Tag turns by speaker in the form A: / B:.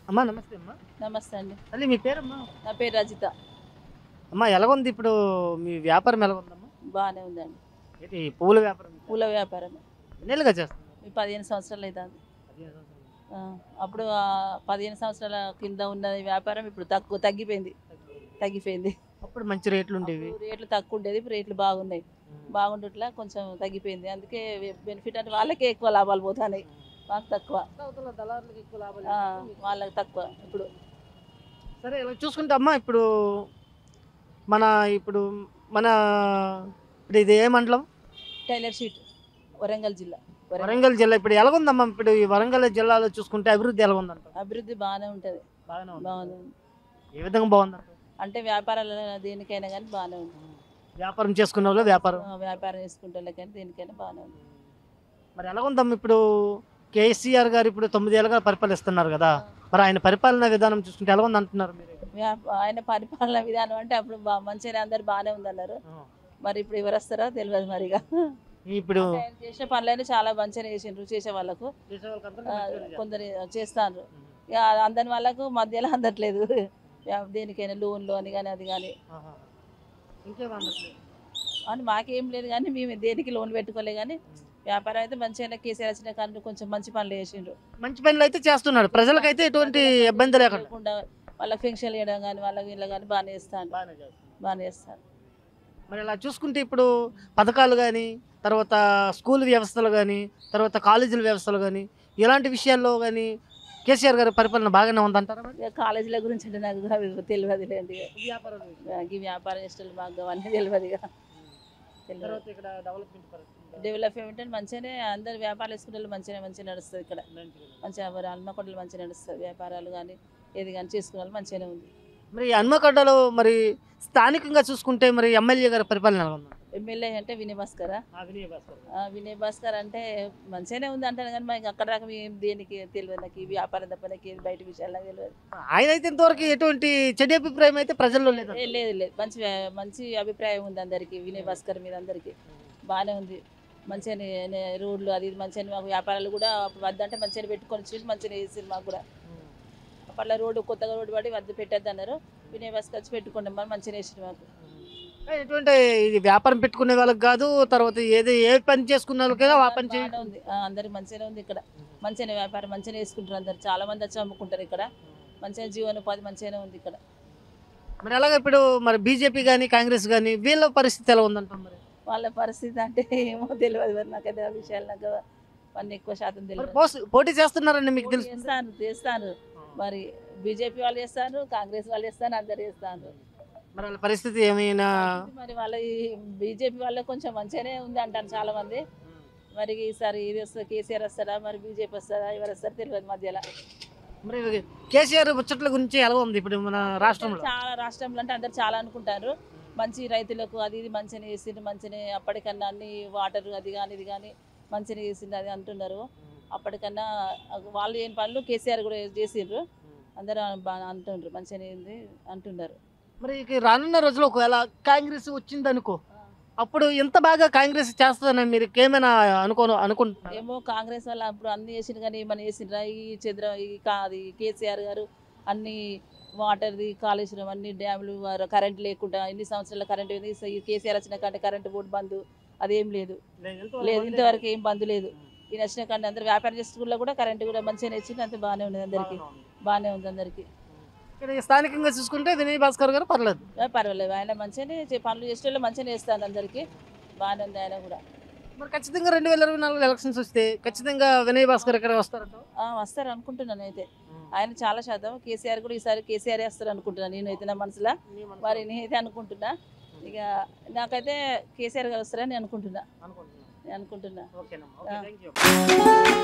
A: అమ్మా నమస్తే అమ్మా
B: నమస్తే అండి
A: తల్లి మీ పేరమ్మా
B: నా పేరు రజిత
A: అమ్మా ఎలాగుంది ఇప్పుడు మీ వ్యాపారం ఎలాగుందమ్మా
B: బాగానే ఉందండి
A: ఏంటి పూల వ్యాపారం
B: పూల వ్యాపారం
A: ఎన్నేళ్ళుగా చేస్తున్నారు
B: ఈ పదిహేను సంవత్సరాలు అవుతుంది ఆ, అప్పుడు ఆ పదిహేను సంవత్సరాల కింద ఉన్న వ్యాపారం ఇప్పుడు తక్కువ తగ్గిపోయింది తగ్గిపోయింది
A: అప్పుడు మంచి రేట్లు ఉండేవి
B: అప్పుడు రేట్లు తక్కువ ఉండేది ఇప్పుడు రేట్లు బాగున్నాయి బాగుండట్లా కొంచెం తగ్గిపోయింది అందుకే బెనిఫిట్ అంటే వాళ్ళకే ఎక్కువ లాభాలు పోతున్నాయి మాకు తక్కువ
A: దళారులకు ఎక్కువ లాభాలు
B: ఆ, వాళ్ళకి తక్కువ ఇప్పుడు
A: సరే ఇలా చూసుకుంటే అమ్మా ఇప్పుడు మన ఇప్పుడు మన ఇప్పుడు ఇది ఏ మండలం
B: టైలర్ షీట్ వరంగల్ జిల్లా వరంగల్
A: వరంగల్ జిల్లా ఇప్పుడు ఎలాగుందమ్మా ఇప్పుడు ఈ వరంగల్ జిల్లాలో చూసుకుంటే అభివృద్ధి ఎలాగుందంట
B: అభివృద్ధి బాగానే ఉంటుంది
A: బాగానే ఉంది
B: బాగుంది
A: ఏ విధంగా బాగుందంట
B: అంటే వ్యాపారాలు దేనికైనా కానీ బాగానే ఉంది
A: వ్యాపారం చేసుకున్న వాళ్ళు వ్యాపారం
B: ఆ, వ్యాపారం చేసుకుంటే కానీ దేనికైనా బాగానే ఉంది
A: మరి ఎలాగుందమ్మా ఇప్పుడు కేసీఆర్ గారు ఇప్పుడు తొమ్మిదేళ్ళుగా పరిపాలిస్తున్నారు కదా మరి ఆయన పరిపాలన విధానం చూసుకుంటే ఎలా ఉంది అంటున్నారు మీరు
B: వ్యాప- ఆయన పరిపాలన విధానం అంటే అప్పుడు బా మంచిగా అందరు బాగానే ఉందన్నారు మరి ఇప్పుడు ఎవరు వస్తారో తెలియదు మరిగా
A: ఇప్పుడు
B: అంటే ఆయన చేసే పనులైనా చాలా మంచిగా చేసిండ్రు చేసే వాళ్ళకు ఆ, కొందరు చేస్తారు ఇక అందని వాళ్ళకు మధ్యలో అందట్లేదు యా- దేనికైనా లోన్లు అని కానీ అది కానీ అని మాకేం లేదు కానీ మేము దేనికి లోన్ పెట్టుకోలే కానీ వ్యాపారం అయితే మంచిగా కేసీఆర్ వచ్చిన కానీ కొంచెం మంచి పనులు చేసిండ్రు
A: మంచి పనులు అయితే చేస్తున్నాడు ప్రజలకైతే ఎటువంటి ఇబ్బంది లేకుండా
B: లేకుండా వాళ్ళకి ఫెన్షన్ ఇవ్వడం కానీ వాళ్ళకి వీళ్ళ కానీ బాగానే ఇస్తాను బాగానే చేస్తాను
A: మరి ఇలా చూసుకుంటే ఇప్పుడు పథకాలు కానీ తర్వాత స్కూల్ వ్యవస్థలు కానీ తర్వాత కాలేజీల వ్యవస్థలు కానీ ఇలాంటి విషయాల్లో కానీ కేసీఆర్ గారి పరిపాలన బాగానే ఉందంటారా మరి
B: ఇక కాలేజీల గురించి అంటే నాకు అవి తెలియదు లేండి
A: వ్యాపారం
B: ఈ వ్యాపార ఇష్టాలు మాకు అవన్నీ తెలియదు ఇక తెలియదు
A: తర్వాత ఇక్కడ డెవలప్మెంట్ పరిస్థితి
B: డెవలప్మెంట్ అంటే మంచిగానే అందరు వ్యాపారాలు వేసుకునే వాళ్ళు మంచిగా మంచిగా నడుస్తుంది ఇక్కడ మంచిగా ఎవరు హన్మకొండలు మంచిగా నడుస్తుంది వ్యాపారాలు కానీ ఏది కానీ చేసుకునే వాళ్ళు మంచిగానే ఉంది
A: మరి హన్మకొండలో మరి స్థానికంగా చూసుకుంటే మరి ఎమ్మెల్యే గారి పరిపాలన ఎలా ఉంది
B: ఎమ్మెల్యే అంటే వినయ్ భాస్కర్ ఆ, వినయ్ భాస్కర్ అంటే మంచిగానే ఉంది అంటాను కానీ మనకి అక్కడ దాకా ఏం దేనికి తెలియదు నాకు ఈ వ్యాపారం తప్ప నాకు ఏది బయట విషయాలు నాకు తెలియదు
A: ఆయన అయితే ఇంతవరకు ఎటువంటి చెడు అభిప్రాయం అయితే ప్రజల్లో లేదు
B: ఏ, లేదు లేదు మంచి వ్యా- మంచి అభిప్రాయం ఉంది అందరికి వినయ్ భాస్కర్ మీద అందరికి బాగానే ఉంది మంచిగా రోడ్లు అది ఇది మంచిగా మాకు వ్యాపారాలు కూడా అప్పుడు వద్దంటే మంచిగా పెట్టుకొని చూసి మంచిగా వేసింది మాకు కూడా అప్పట్లో రోడ్డు కొత్తగా రోడ్డు పడి వద్ద పెట్టద్దు అన్నారు వినయ్ భాస్కర్ వచ్చి పెట్టుకుంటాం మరి మంచిగా వేసింది మాకు
A: ఎటువంటి ఇది వ్యాపారం పెట్టుకునే వాళ్ళకి కాదు తర్వాత ఏది ఏ పని చేసుకున్న వాళ్ళకైనా ఆ పని చేయ
B: బాగానే ఉంది ఆ, అందరికి మంచిగానే ఉంది ఇక్కడ మంచిగానే వ్యాపారం మంచిగానే వేసుకుంటారు అందరు చాలా మంది వచ్చి అమ్ముకుంటారు ఇక్కడ మంచిగా జీవనోపాధి మంచిగానే ఉంది ఇక్కడ
A: మరి అలాగే ఇప్పుడు మరి బీజేపీ కానీ కాంగ్రెస్ కానీ వీళ్ళ పరిస్థితి ఎలా ఉందంటాం మరి
B: వాళ్ళ పరిస్థితి అంటే ఏమో తెలియదు మరి నాకైతే ఆ విషయాలు నాకు అన్ని ఎక్కువ శాతం
A: మరి
B: తెలియదు
A: పోస్- పోటీ చేస్తున్నారని మీకు తెలుసు
B: చేస్తాను చేస్తాను మరి బీజేపీ వాళ్ళు చేస్తాను కాంగ్రెస్ వాళ్ళు చేస్తాను అందరు చేస్తాను
A: మరి వాళ్ళ పరిస్థితి ఏమైనా
B: మరి వాళ్ళ బీజేపీ వాళ్ళే కొంచెం మంచిగానే ఉంది అంటారు చాలా మంది మరి ఈసారి ఇది వస్తుంది కేసీఆర్ వస్తారా మరి బీజేపీ వస్తారా ఎవరు వస్తారో తెలియదు మధ్యలో
A: మరి కేసీఆర్ ముచ్చట్ల గురించి ఎలా ఉంది ఇప్పుడు మన రాష్ట్రంలో
B: చాలా రాష్ట్రంలో అంటే అందరు చాలా అనుకుంటారు మంచి రైతులకు అది ఇది మంచిగా వేసిండ్రు మంచిగా అప్పటికన్నా అన్ని వాటర్ అది కానీ ఇది కానీ మంచిగా వేసింది అది అంటున్నారు అప్పటికన్నా వాళ్ళు ఏం పనులు కేసీఆర్ కూడా చేసిండ్రు అందరూ బాగా అంటుండ్రు మంచిగా ఉంది అంటున్నారు
A: మరి ఇక రానున్న రోజుల్లో ఒకవేళ కాంగ్రెస్ వచ్చింది అనుకో అప్పుడు ఎంత బాగా కాంగ్రెస్ చేస్తుందని మీరు ఏమైనా అనుకో అనుకుంటున్నారు
B: ఏమో కాంగ్రెస్ వాళ్ళు అప్పుడు అన్ని చేసిండ్రు కానీ ఏమన్నా చేసిండ్రా ఈ చంద్ర ఈ కా అది కేసీఆర్ గారు అన్ని వాటర్ది కాళేశ్వరం అన్ని డ్యాములు కరెంట్ లేకుండా ఎన్ని సంవత్సరాల కరెంట్ ఉంది ఈ కేసీఆర్ వచ్చిన కంటే కరెంట్ బోర్డు బంద్ అదేం లేదు లేదు ఇంతవరకు ఏం బంద్ లేదు ఈ నచ్చిన కానీ అందరు వ్యాపారం చేసుకున్న కూడా కరెంట్ కూడా మంచిగా ఇచ్చింది అంత బాగానే ఉంది అందరికి బాగానే ఉంది అందరికి
A: ఇక్కడ స్థానికంగా చూసుకుంటే వినయ్ భాస్కర్ గారు పర్లేదు
B: ఏ పర్వాలేదు ఆయన మంచిగానే చే- పనులు చేసే వాళ్ళు మంచిగానే చేస్తాను అందరికి బాగానే ఉంది ఆయన కూడా
A: మరి ఖచ్చితంగా రెండు వేల ఇరవై నాలుగు ఎలక్షన్స్ వస్తే ఖచ్చితంగా వినయ్ భాస్కర్ ఇక్కడ వస్తారంట
B: ఆ, వస్తారు అనుకుంటున్నాను అయితే ఆయన చాలా శాతం కేసీఆర్ కూడా ఈసారి కేసీఆర్ వేస్తారు అనుకుంటున్నాను నేను అయితే నా మనసులో మరి నేనైతే అనుకుంటున్నా ఇక నాకైతే కేసీఆర్ గారు వస్తారని అనుకుంటున్నా నేను అనుకుంటున్నా
A: ఓకేనమ్మా
B: ఆ.
A: Okay thank you